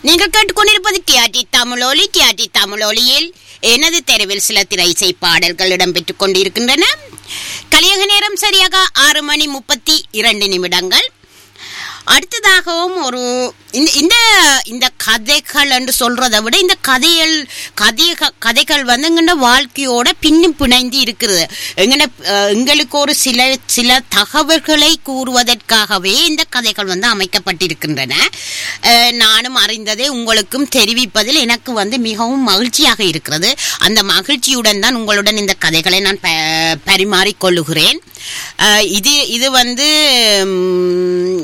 நீங்கள் கேட்டுக்கொண்டிருப்பது டிஆர்டி தமிழொலி டிஆர்டி தமிழொலியில் எனது தெருவில் சில திரை இசை பாடல்கள் இடம்பெற்றுக் கொண்டிருக்கின்றன கலியக நேரம் சரியாக ஆறு மணி முப்பத்தி இரண்டு நிமிடங்கள் அடுத்ததாகவும் ஒரு இந்த இந்த இந்த கதைகள் என்று சொல்றதை விட இந்த கதைகள் கதை கதைகள் வந்து எங்கட வாழ்க்கையோட பின்னும் பிணைந்து இருக்கிறது எங்கட அஹ், எங்களுக்கு ஒரு சில சில தகவல்களை கூறுவதற்காகவே இந்த கதைகள் வந்து அமைக்கப்பட்டிருக்கின்றன அஹ், நானும் அறிந்ததை உங்களுக்கும் தெரிவிப்பதில் எனக்கு வந்து மிகவும் மகிழ்ச்சியாக இருக்கிறது அந்த மகிழ்ச்சியுடன் தான் உங்களுடன் இந்த கதைகளை நான் ப- பரிமாறிக்கொள்ளுகிறேன் அஹ், இது இது வந்து ம்,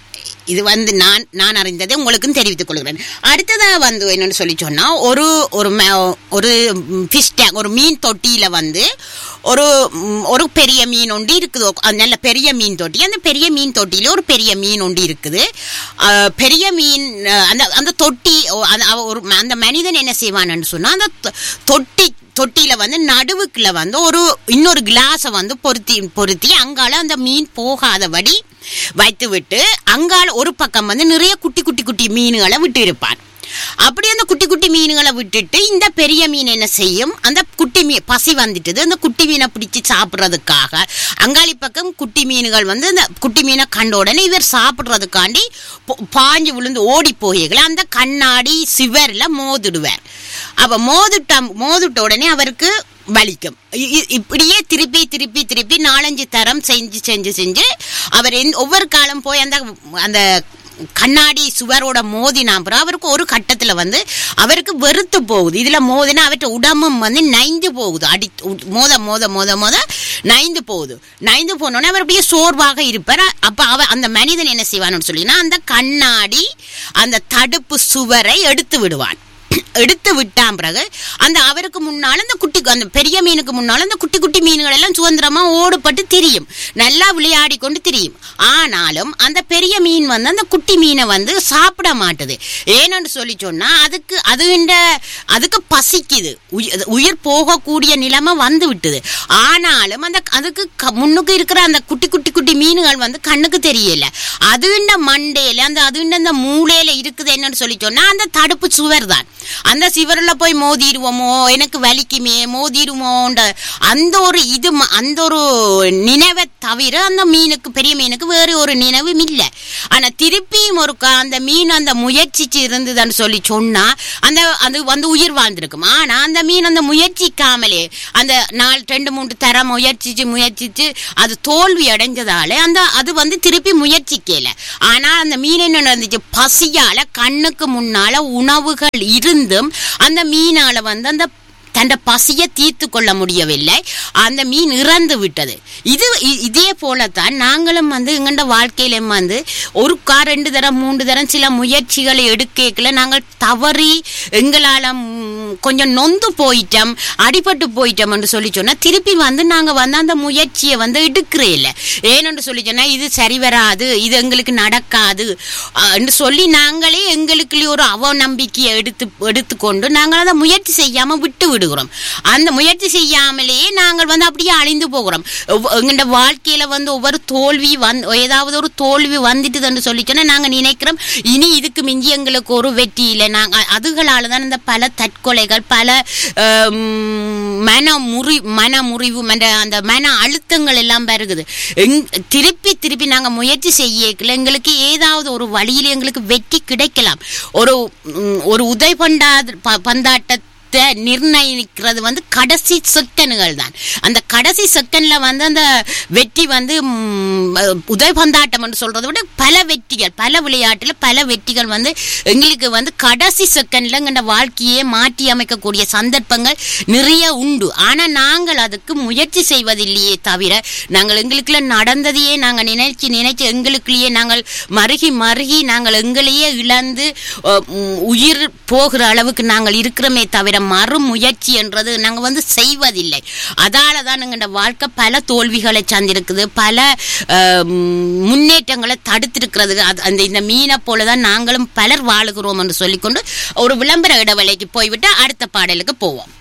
இது வந்து நான் நான் அறிந்ததை உங்களுக்கும் தெரிவித்துக் கொள்கிறேன் அடுத்ததா வந்து என்னன்னு சொல்லி சொன்னா ஒரு ஒரு ம- ஒரு ஃபிஷ் டேங்க் ஒரு மீன் தொட்டியில வந்து ஒரு ம், ஒரு பெரிய மீன் ஒன்று இருக்குது அது நல்ல பெரிய மீன் தொட்டி அந்த பெரிய மீன் தொட்டியில ஒரு பெரிய மீன் ஒன்று இருக்குது அஹ், பெரிய மீன் அஹ், அந்த அந்த தொட்டி ஓ, அந்த அவ- ஒரு அந்த மனிதன் என்ன செய்வான்னு சொன்னா அந்த தொ- தொட்டி தொட்டியில வந்து நடுவுக்குள்ள வந்து ஒரு இன்னொரு கிளாஸை வந்து பொருத்தி பொருத்தி அங்கால அந்த மீன் போகாதபடி வைத்து விட்டு அங்கால ஒரு பக்கம் வந்து நிறைய குட்டி குட்டி குட்டி மீன்களை விட்டு இருப்பான் அப்படி அந்த குட்டி குட்டி மீன்களை விட்டுட்டு இந்த பெரிய மீன் என்ன செய்யும் அந்த குட்டி மீன் பசி வந்துட்டுது அந்த குட்டி மீனை பிடிச்சி சாப்பிட்றதுக்காக அங்காளி பக்கம் குட்டி மீன்கள் வந்து அந்த குட்டி மீனை கண்ட உடனே இவர் சாப்பிட்றதுக்காண்டி போ- பாஞ்சு விழுந்து ஓடி போய்களை அந்த கண்ணாடி சிவர்ல மோதிடுவார் அப்ப மோதிட்ட மோதிட்ட உடனே அவருக்கு வலிக்கும் இ- இ- இப்படியே திருப்பி திருப்பி திருப்பி நாலஞ்சு தரம் செஞ்சு செஞ்சு செஞ்சு அவர் எந்த- ஒவ்வொரு காலம் போய் அந்த அந்த கண்ணாடி சுவரோட மோதினா அப்புறம் அவருக்கு ஒரு கட்டத்துல வந்து அவருக்கு வெறுத்து போகுது இதுல மோதினா அவர்கிட்ட உடம்பும் வந்து நைந்து போகுது அடி உ- மோத மோத மோத மோத நைந்து போகுது நைந்து போனோடனே அவர் அப்படியே சோர்வாக இருப்பார் அப்ப அவ அந்த மனிதன் என்ன செய்வான்னு சொல்லினா அந்த கண்ணாடி அந்த தடுப்பு சுவரை எடுத்து விடுவான் எடுத்து விட்டான் பிறகு அந்த அவருக்கு முன்னால அந்த குட்டி அந்த பெரிய மீனுக்கு முன்னால அந்த குட்டி குட்டி மீன்கள் எல்லாம் சுதந்திரமா ஓடுபட்டு திரியும் நல்லா விளையாடி கொண்டு திரியும் ஆனாலும் அந்த பெரிய மீன் வந்து அந்த குட்டி மீனை வந்து சாப்பிட மாட்டுது ஏன்னு சொல்லி சொன்னா அதுக்கு அதுகின்ற அதுக்கு பசிக்குது உயி- உயிர் போகக்கூடிய நிலைமை வந்து விட்டுது ஆனாலும் அந்த அதுக்கு க- முன்னுக்கு இருக்கிற அந்த குட்டி குட்டி குட்டி மீன்கள் வந்து கண்ணுக்கு தெரியல அதுண்ட மண்டையில அந்த அதுண்ட அந்த மூளையில இருக்குது என்னன்னு சொல்லி சொன்னா அந்த தடுப்பு சுவர் தான் அந்த சிவரில் போய் மோதிடுவோமோ எனக்கு வலிக்குமே மோதிடுமோன்ற அந்த ஒரு இது ம- அந்த ஒரு நினைவை தவிர அந்த மீனுக்கு பெரிய மீனுக்கு வேறு ஒரு நினைவும் இல்லை ஆனா திருப்பியும் ஒரு க- அந்த மீன் அந்த முயற்சிச்சு இருந்ததுன்னு சொல்லி சொன்னா அந்த அது வந்து உயிர் வாழ்ந்திருக்கும் ஆனா அந்த மீன் அந்த முயற்சிக்காமலே அந்த நாலு ரெண்டு மூன்று தரம் முயற்சிச்சு முயற்சிச்சு அது தோல்வி அடைஞ்சதால அந்த அது வந்து திருப்பி முயற்சிக்கல ஆனா அந்த மீன் என்ன நடந்துச்சு பசியால கண்ணுக்கு முன்னால உணவுகள் இருந்தும் அந்த மீனால வந்து அந்த தன்னை பசியை தீர்த்து கொள்ள முடியவில்லை அந்த மீன் இறந்து விட்டது இது இ- இதே போலத்தான் நாங்களும் வந்து எங்கண்ட வாழ்க்கையிலும் வந்து ஒரு கா ரெண்டு தரம் மூன்று தரம் சில முயற்சிகளை எடுக்கல நாங்கள் தவறி எங்களால் ம், கொஞ்சம் நொந்து போயிட்டோம் அடிபட்டு போயிட்டோம் என்று சொல்லி சொன்னா திருப்பி வந்து நாங்க வந்து அந்த முயற்சியை வந்து எடுக்கிறே இல்லை ஏன்னு சொல்லி சொன்னா இது சரி வராது இது எங்களுக்கு நடக்காது அஹ், என்று சொல்லி நாங்களே எங்களுக்குள்ளே ஒரு அவநம்பிக்கையை எடுத்து எடுத்துக்கொண்டு நாங்கள் அதை முயற்சி செய்யாம விட்டு விடுகிறோம் அந்த முயற்சி செய்யாமலேயே நாங்கள் வந்து அப்படியே அழிந்து போகிறோம் ஒவ்வொ- எங்களோட வாழ்க்கையில வந்து ஒவ்வொரு தோல்வி வந் ஏதாவது ஒரு தோல்வி வந்துட்டுதுன்னு சொல்லி சொன்னா நாங்க நினைக்கிறோம் இனி இதுக்கு மிஞ்சி எங்களுக்கு ஒரு வெற்றி இல்லை நாங்க அதுகளால தான் இந்த பல தற்கொலைகள் பல ஆம், மன முறி மன முறிவு மன அந்த மன அழுத்தங்கள் எல்லாம் வருகுது எங் திருப்பி திருப்பி நாங்க முயற்சி செய்யல எங்களுக்கு ஏதாவது ஒரு வழியில் எங்களுக்கு வெற்றி கிடைக்கலாம் ஒரு ம், ஒரு உதய் பண்டா பந்தாட்ட த- நிர்ணயிக்கிறது வந்து கடைசி செகண்டுகள் தான் அந்த கடைசி செகண்ட்ல வந்து அந்த வெற்றி வந்து ம், உதய பந்தாட்டம் என்று சொல்றதை விட பல வெற்றிகள் பல விளையாட்டுல பல வெற்றிகள் வந்து எங்களுக்கு வந்து கடைசி செகண்ட்ல எங்கட வாழ்க்கையே மாற்றி அமைக்கக்கூடிய சந்தர்ப்பங்கள் நிறைய உண்டு ஆனா நாங்கள் அதுக்கு முயற்சி செய்வதில்லையே தவிர நாங்கள் எங்களுக்குள்ள நடந்ததையே நாங்கள் நினைச்சு நினைச்சு எங்களுக்குள்ளேயே நாங்கள் மருகி மருகி நாங்கள் எங்களையே இழந்து அஹ், உம், உயிர் போகிற அளவுக்கு நாங்கள் இருக்கிறோமே தவிர மறு முயற்சி என்றது நாங்கள் வந்து செய்வதில்லை அதால தான் எங்களோட வாழ்க்கை பல தோல்விகளை சார்ந்திருக்குது பல அஹ், உம், முன்னேற்றங்களை தடுத்திருக்கிறது அது அந்த இந்த மீனை போல தான் நாங்களும் பலர் வாழுகிறோம் என்று சொல்லிக்கொண்டு ஒரு விளம்பர இடைவேளைக்கு போய்விட்டு அடுத்த பாடலுக்கு போவோம்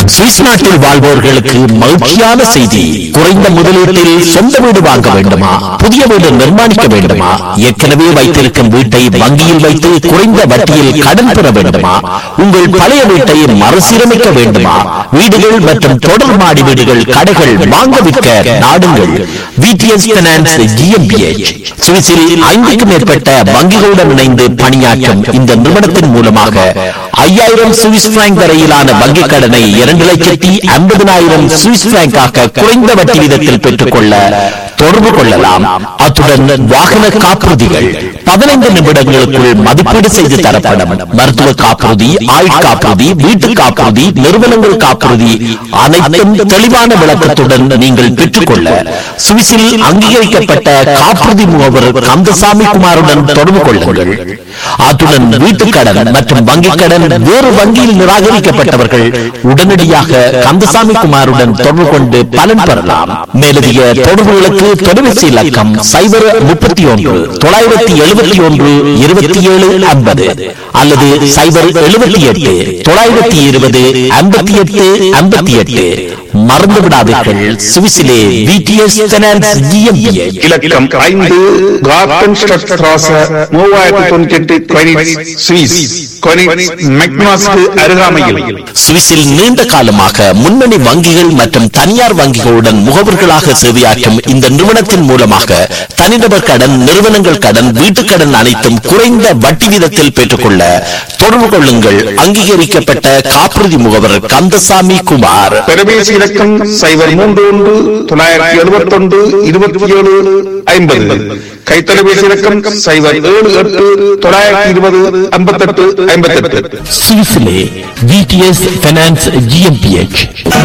சுவிஸ் நாட்டில் வாழ்வோர்களுக்கு மகிழ்ச்சியான செய்தி குறைந்த முதலீட்டில் சொந்த வீடு வாங்க வேண்டுமா புதிய வீடு நிர்மாணிக்க வேண்டுமா ஏற்கனவே வைத்திருக்கும் வீட்டை வங்கியில் வைத்து குறைந்த வட்டியில் கடன் பெற வேண்டுமா உங்கள் பழைய வீட்டை மறுசீரமைக்க வேண்டுமா வீடுகள் மற்றும் தொடர் மாடி வீடுகள் கடைகள் வாங்க விற்க நாடுங்கள் விடிஎஸ் பைனான்ஸ் ஜிஎம்பிஎச் சுவிஸில் ஐந்துக்கும் மேற்பட்ட வங்கிகளுடன் இணைந்து பணியாற்றும் இந்த நிறுவனத்தின் மூலமாக ஐயாயிரம் சுவிஸ் பிராங்க் வரையிலான வங்கிக் கடனை இரண்டு லட்சத்தி ஐம்பதினாயிரம் சுவிஸ் பிராங்காக குறைந்த வட்டி வீதத்தில் பெற்றுக்கொள்ள தொடர்பு கொள்ளலாம் அத்துடன் வாகன காப்புறுதிகள் பதினைந்து நிமிடங்களுக்குள் மதிப்பீடு செய்து தரப்படும் மருத்துவ காப்புறுதி ஆயுள் காப்புறுதி வீட்டு காப்புறுதி நிறுவனங்கள் காப்புறுதி அனைத்தும் தெளிவான விளக்கத்துடன் நீங்கள் பெற்றுக்கொள்ள சுவிஸில் அங்கீகரிக்கப்பட்ட காப்புறுதி முகவர் கந்தசாமி குமாருடன் தொடர்பு கொள்ளுங்கள் அத்துடன் வீட்டுக் கடன் மற்றும் வங்கிக் கடன் வேறு வங்கியில் நிராகரிக்கப்பட்டவர்கள் உடனடியாக கந்தசாமி குமாருடன் தொடர்பு கொண்டு பலன் பெறலாம் மேலதிக தொடர்புகளுக்கு தொலைபேசி இலக்கம் சைபர் முப்பத்தி ஒன்று தொள்ளாயிரத்தி எழுபத்தி ஒன்று இருபத்தி ஏழு ஐம்பது அல்லது சைபர் எழுபத்தி எட்டு தொள்ளாயிரத்தி இருபது ஐம்பத்தி எட்டு ஐம்பத்தி எட்டு மறந்து விடாதீர்கள் சுவிசிலே விடிஎஸ் பைனான்ஸ் ஜிஎம்பிஎச் இலக்கம் ஐந்து கார்டன் ஸ்ட்ராச மூவாயிரத்தி தொண்ணூத்தி எட்டு கொனிட்ஸ் சுவிஸ் கொனிட்ஸ் மெக்னாஸ்க்கு அருகாமையில் சுவிஸில் நீண்ட காலமாக முன்னணி வங்கிகள் மற்றும் தனியார் வங்கிகளுடன் முகவர்களாக சேவையாற்றும் இந்த நிறுவனத்தின் மூலமாக தனிநபர் கடன் நிறுவனங்கள் கடன் வீட்டுக் கடன் அனைத்தும் குறைந்த வட்டி வீதத்தில் பெற்றுக்கொள்ள தொடர்பு கொள்ளுங்கள் அங்கீகரிக்கப்பட்ட காப்புறுதி முகவர் கந்தசாமி குமார் தொலைபேசி இலக்கம் சைபர் மூன்று ஒன்று தொள்ளாயிரத்தி எழுபத்தி ஒன்று இருபத்தி ஏழு ஐம்பது கைத்தொலைபேசி இலக்கம் சைபர் ஏழு எட்டு தொள்ளாயிரத்தி இருபது ஐம்பத்தெட்டு ஐம்பத்தெட்டு சுவிஸிலே விடிஎஸ் பைனான்ஸ் ஜிஎம்பிஎச்